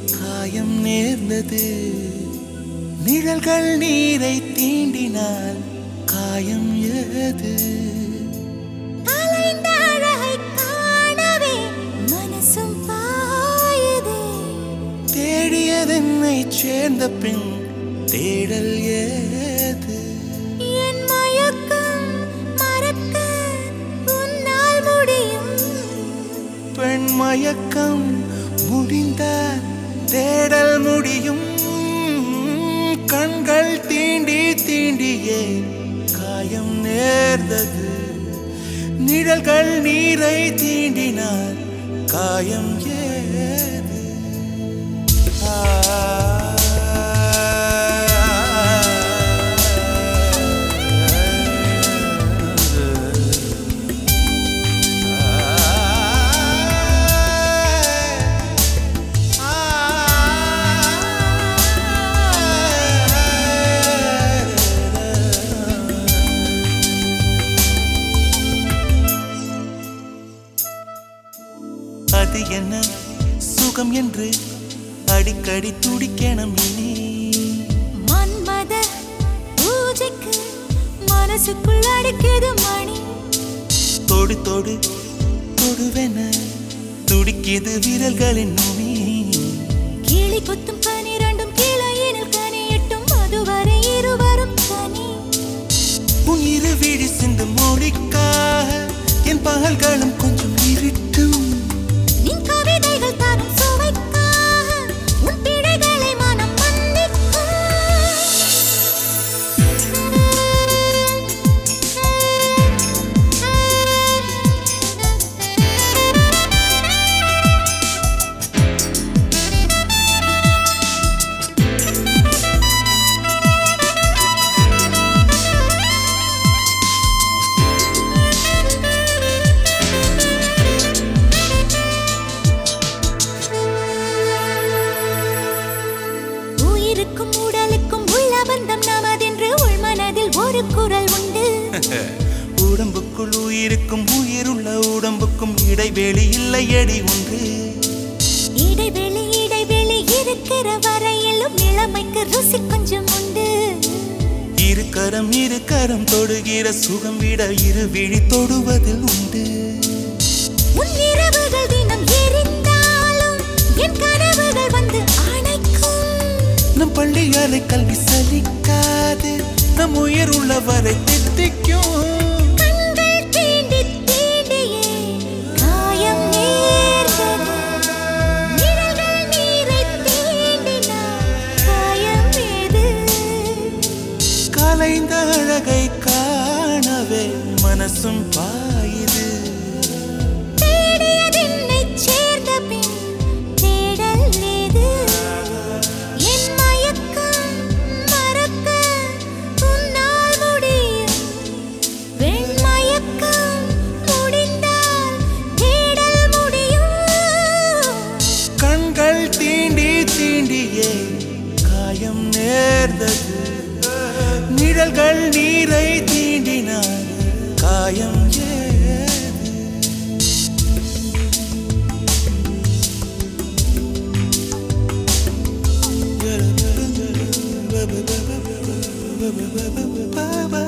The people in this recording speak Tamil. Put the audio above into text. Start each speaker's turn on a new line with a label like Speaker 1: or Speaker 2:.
Speaker 1: காயம் நேர்ந்தது நிழல்கள் நீரை தீண்டினால் காயம் ஏது
Speaker 2: அலைந்த அழகை காணவே மனசும் பாயுதே
Speaker 1: தேடியதென்னை சேர்ந்த பின் தேடல் ஏது
Speaker 2: என் மயக்கம் மறக்க உன்னால் முடியும்
Speaker 1: பெண் மயக்கம் முடிந்தால் தேடல் முடியும் கண்கள் தீண்டி தீண்டியே காயம் நேர்ந்தது நிழல்கள் நீரை தீண்டினால் காயம் ஏது அது என்ன சுகம் என்று அடிக்கடி துடிக்கணும் இனி
Speaker 2: மன்மத பூஜைக்கு மனசுக்குள் அடிக்குது மணி
Speaker 1: தொடு தொடு தொடுவென துடிக்கிது விரல்களின் நுனி
Speaker 2: கிளி கொத்தும் பனிரெண்டும் கிளையினில் கனியட்டும் அதுவரை இருவரும் தனி
Speaker 1: உன் இரு விழி சிந்து மொழிக்காக என் பகல்களும் கொஞ்சம் இருட்டும்
Speaker 2: நின் கவிதைகள் தரும் சுவைக்காக உன் பிழைகளை மனம் மன்னிக்கும் உயிருக்கும் உடலுக்கும் உள்ள பந்தம் நமதென்று உள்மனதில் ஒரு குரல் உண்டு
Speaker 1: உடம்புக்குள் உயிருக்கும் உயிருள்ள உடம்புக்கும் இடைவெளி இல்லையடி ஒன்று
Speaker 2: இடைவெளி இடைவெளி இருக்கிற வரையிலும் இளமைக்கு ருசி கொஞ்சம் உண்டு
Speaker 1: இரு கரம் இரு கரம் தொடுகிற சுகம் விட இரு விழி தொடுவதில் உண்டு
Speaker 2: உன் இரவுகள் தினம் எரிந்தாலும் என் கனவுகள் வந்து அணைக்கும்
Speaker 1: நம் பள்ளி அறை கல்வி சலிக்காது நம் உயிர் உள்ளவரை தித்திக்கும்
Speaker 2: கண்கள் தீண்டி தீண்டியே காயம் நேர்ந்தது நிழல்கள் நீரை தீண்டினால் காயம் ஏது
Speaker 1: கலைந்த அழகை காணவே மனசும் பாயுது
Speaker 2: தேடியதென்னைச் சேர்ந்த பின் தேடல் ஏது? என் மயக்கம் மறக்க உன்னால் முடியும். வெண்மயக்கம் முடிந்தால் தேடல் முடியும்.
Speaker 1: கண்கள் தீண்டி தீண்டியே காயம் நேர்ந்தது நிழல்கள் நீரை தீண்டினார் காயம் ஏது